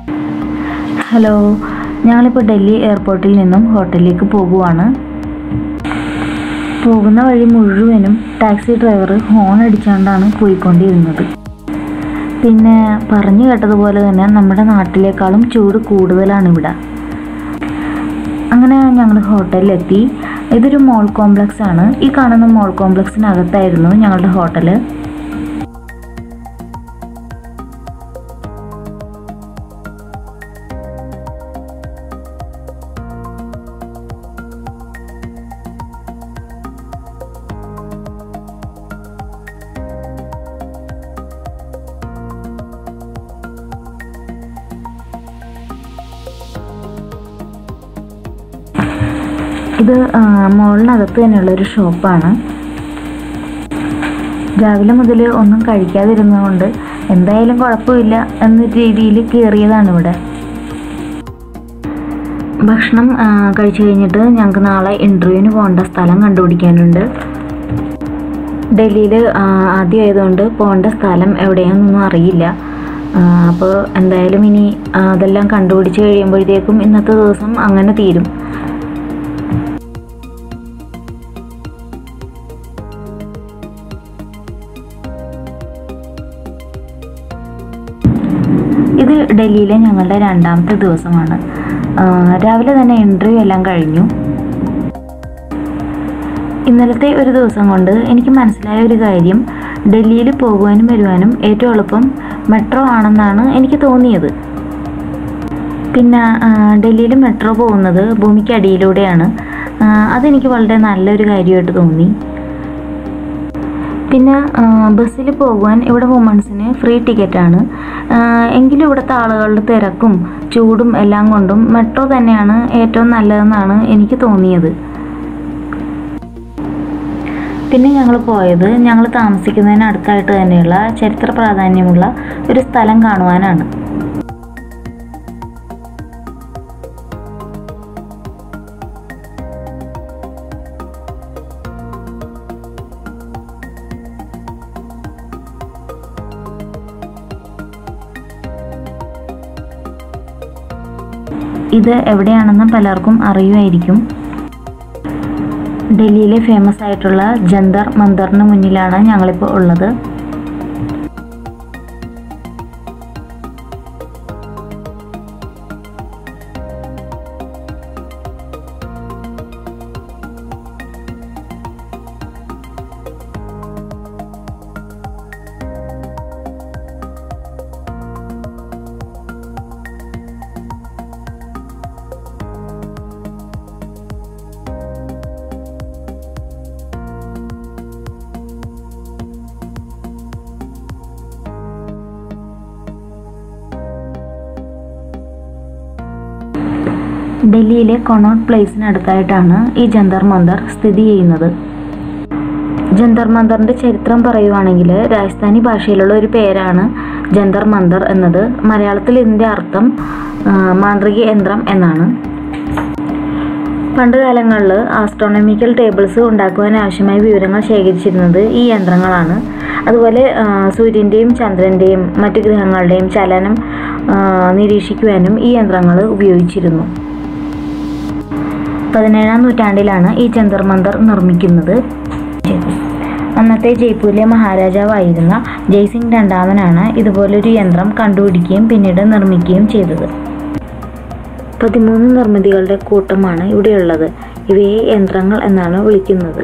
hello ഞങ്ങളിപ്പോൾ ഡൽഹി എയർപോർട്ടിൽ നിന്നും ഹോട്ടലിലേക്ക് പോകുവാണ് പോകുന്ന വഴി മുഴുവനും ടാക്സി ഡ്രൈവർ ഹോൺ അടിച്ചുകൊണ്ടാണ് പോയിക്കൊണ്ടിരുന്നത് പിന്നെ പറഞ്ഞു കേട്ടതുപോലെ തന്നെ നമ്മുടെ നാട്ടിലേക്കാളും ചൂട് കൂടുതലാണ് ഇവിടെ അങ്ങനെ ഞങ്ങൾ ഹോട്ടലിലെത്തി ഇതൊരു മോൾ കോംപ്ലക്സ് ആണ് ഈ കാണുന്ന മോൾ കോംപ്ലക്സിനകത്തായിരുന്നു ഞങ്ങളുടെ ഹോട്ടൽ ഇത് ആ, മോളിനകത്ത് തന്നെയുള്ള ഒരു ഷോപ്പാണ് രാവിലെ മുതൽ ഒന്നും കഴിക്കാതിരുന്നതുകൊണ്ട് എന്തായാലും കുഴപ്പമില്ല എന്ന രീതിയിൽ കയറിയതാണ് ഇവിടെ ഭക്ഷണം ആ, കഴിച്ചു കഴിഞ്ഞിട്ട് ഞങ്ങൾക്ക് നാളെ ഇൻ്റർവ്യൂവിന് പോകേണ്ട സ്ഥലം കണ്ടുപിടിക്കാനുണ്ട് ഡൽഹിയിൽ ആദ്യമായതുകൊണ്ട് പോകേണ്ട സ്ഥലം എവിടെയാണെന്നൊന്നും അറിയില്ല അപ്പോൾ എന്തായാലും ഇനി ആ, അതെല്ലാം കണ്ടുപിടിച്ച് കഴിയുമ്പോഴത്തേക്കും ഇന്നത്തെ ദിവസം അങ്ങനെ തീരും ഇത് ഡൽഹിയിലെ ഞങ്ങളുടെ രണ്ടാമത്തെ ദിവസമാണ് ആ, രാവിലെ തന്നെ ഇൻ്റർവ്യൂ എല്ലാം കഴിഞ്ഞു ഇന്നലത്തെ ഒരു ദിവസം കൊണ്ട് എനിക്ക് മനസ്സിലായ ഒരു കാര്യം ഡൽഹിയിൽ പോകുവാനും വരുവാനും ഏറ്റവും എളുപ്പം മെട്രോ ആണെന്നാണ് എനിക്ക് തോന്നിയത് പിന്നെ ഡൽഹിയിൽ മെട്രോ പോകുന്നത് ഭൂമിക്കടിയിലൂടെയാണ് ആ, അതെനിക്ക് വളരെ നല്ലൊരു കാര്യമായിട്ട് തോന്നി പിന്നെ ബസ്സിൽ പോകുവാൻ ഇവിടെ വുമൺസിന് ഫ്രീ ടിക്കറ്റാണ് എങ്കിലും ഇവിടുത്തെ ആളുകളുടെ തിരക്കും ചൂടും എല്ലാം കൊണ്ടും മെട്രോ തന്നെയാണ് ഏറ്റവും നല്ലതെന്നാണ് എനിക്ക് തോന്നിയത് പിന്നെ ഞങ്ങൾ പോയത് ഞങ്ങൾ താമസിക്കുന്നതിന് അടുത്തായിട്ട് തന്നെയുള്ള ചരിത്ര പ്രാധാന്യമുള്ള ഒരു സ്ഥലം കാണുവാനാണ് ഇത് എവിടെയാണെന്ന് പലർക്കും അറിയുമായിരിക്കും ഡൽഹിയിലെ ഫേമസ് ആയിട്ടുള്ള ജന്തർ മന്ദറിന് മുന്നിലാണ് ഞങ്ങളിപ്പോൾ ഉള്ളത് ഡൽഹിയിലെ കൊണോട്ട് പ്ലേസിനടുത്തായിട്ടാണ് ഈ ജന്തർ മന്ദർ സ്ഥിതി ചെയ്യുന്നത് ജന്തർ മന്ദറിന്റെ ചരിത്രം പറയുവാണെങ്കിൽ രാജസ്ഥാനി ഭാഷയിലുള്ള ഒരു പേരാണ് ജന്തർ മന്ദർ എന്നത് മലയാളത്തിൽ ഇതിന്റെ അർത്ഥം ആ, മാന്ത്രിക യന്ത്രം എന്നാണ് പണ്ട് കാലങ്ങളിൽ ആസ്ട്രോണമിക്കൽ ടേബിൾസ് ഉണ്ടാക്കുവാൻ ആവശ്യമായ വിവരങ്ങൾ ശേഖരിച്ചിരുന്നത് ഈ യന്ത്രങ്ങളാണ് അതുപോലെ ആ, സൂര്യൻ്റെയും ചന്ദ്രൻ്റെയും മറ്റ് ഗ്രഹങ്ങളുടെയും ചലനം ആ, നിരീക്ഷിക്കുവാനും ഈ യന്ത്രങ്ങൾ ഉപയോഗിച്ചിരുന്നു പതിനേഴാം നൂറ്റാണ്ടിലാണ് ഈ ജന്തർ മന്ദർ നിർമ്മിക്കുന്നത് അന്നത്തെ ജയ്പൂരിലെ മഹാരാജാവായിരുന്ന ജയ്സിംഗ് രണ്ടാമനാണ് ഇതുപോലൊരു യന്ത്രം കണ്ടുപിടിക്കുകയും പിന്നീട് നിർമ്മിക്കുകയും ചെയ്തത് പതിമൂന്ന് നിർമ്മിതികളുടെ കൂട്ടമാണ് ഇവിടെയുള്ളത് ഇവയെ യന്ത്രങ്ങൾ എന്നാണ് വിളിക്കുന്നത്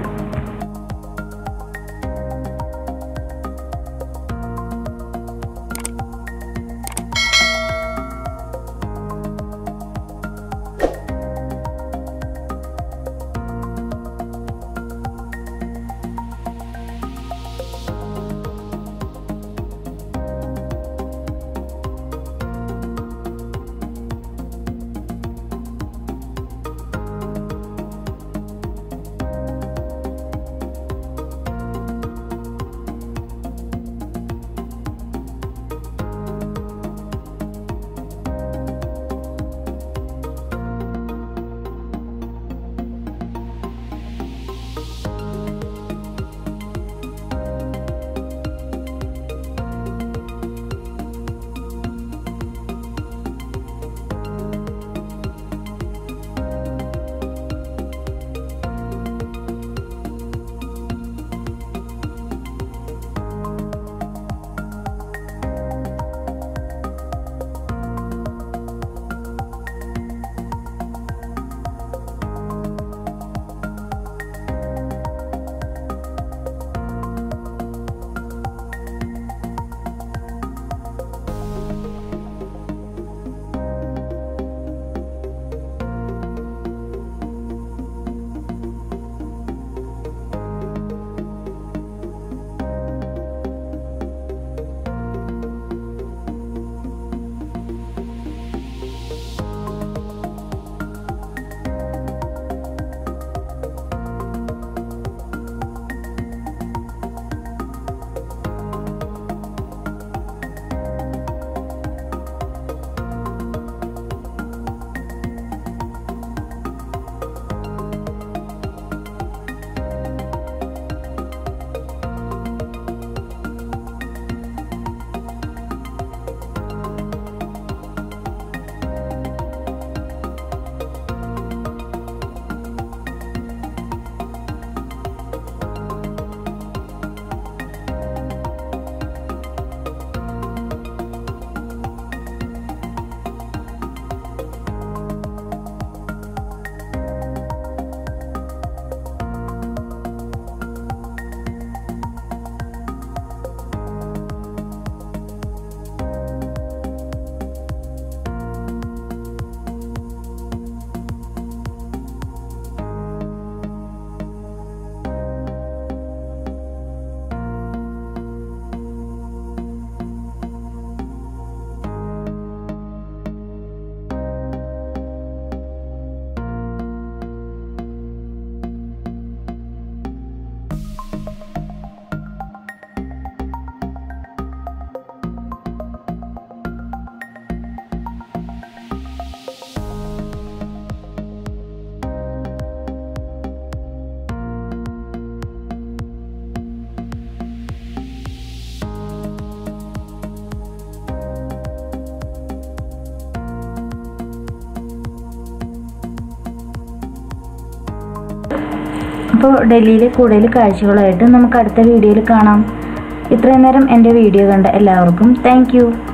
അപ്പോൾ ഡൽഹിയിലെ കൂടുതൽ കാഴ്ചകളായിട്ട് നമുക്ക് അടുത്ത വീഡിയോയിൽ കാണാം ഇത്രയും നേരം എൻ്റെ വീഡിയോ കണ്ട എല്ലാവർക്കും താങ്ക്